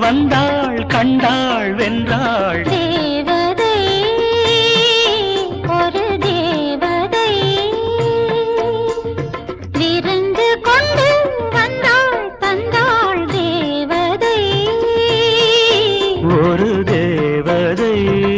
வந்தாள் கண்டாள் வென்றாள் தேவதை ஒரு தேவதை விருந்து கொண்டு வந்தாள் தந்தாள் தேவதை ஒரு தேவதை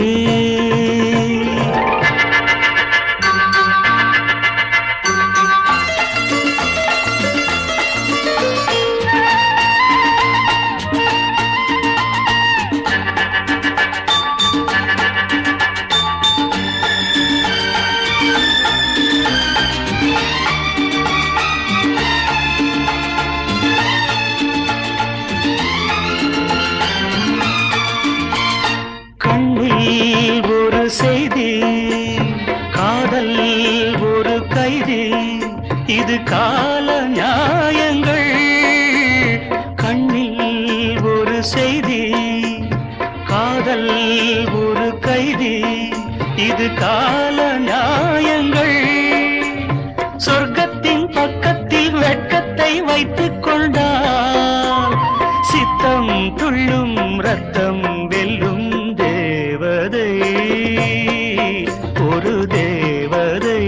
கண்ணில் ஒரு செய்தி காதல் ஒரு கைதி இது கால நியாயங்கள் கண்ணில் ஒரு செய்தி காதல் ஒரு கைதி இது கால நியாயங்கள் சொர்க்கத்தின் பக்கத்தில் வெட்கத்தை வைத்துக் கொண்டால் சித்தம் துள்ளும் ரத்தம் வெல்லும் தேவதை ஒரு தேவதை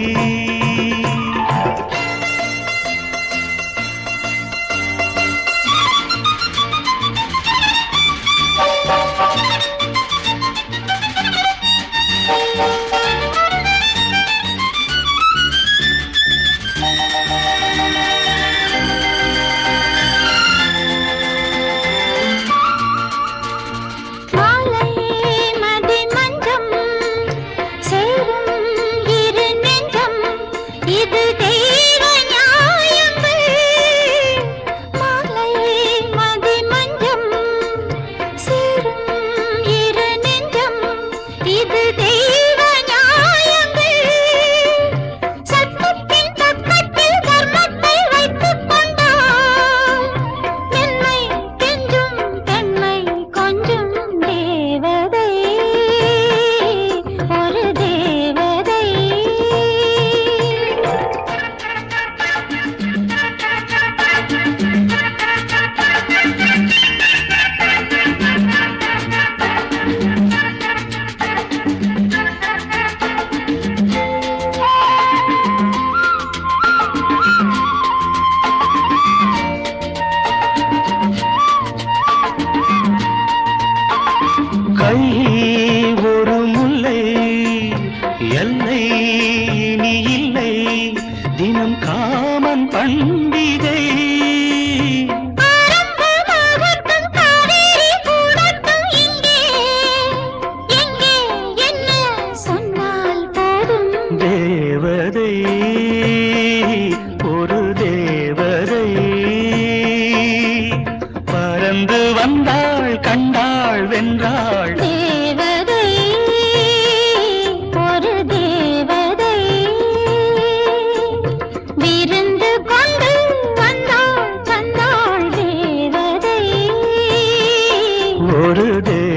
மாலை மதி மஞ்சம் சேரும் இரு நெஞ்சம் இது தெய்வ நியாயங்கள் மாலை மதி மஞ்சம் சேரும் இரு நெஞ்சம் இது தெய்வ நியாயங்கள் சட்டத்தின் பக்கத்தில் தர்மத்தை வைத்துக் கொண்டால் என்னை கெஞ்சும் பெண்மை கொஞ்சம் தேவதை ஒரு தேவதை கை ஒரு முல்லை எல்லை இனி இல்லை தினம் காமன் பண்டிகை ஆரம்பமாகட்டும் காவேரி கூடட்டும் இங்கே எங்கே என்ன சொன்னால் போதும் தேவதை ஒரு தேவதை பறந்து வந்தாள் கண்டாள் வென்றாள் தேவதை ஒரு தேவதை விருந்து கொண்டு வந்தாள் தந்தாள் தேவதை ஒரு தேவதை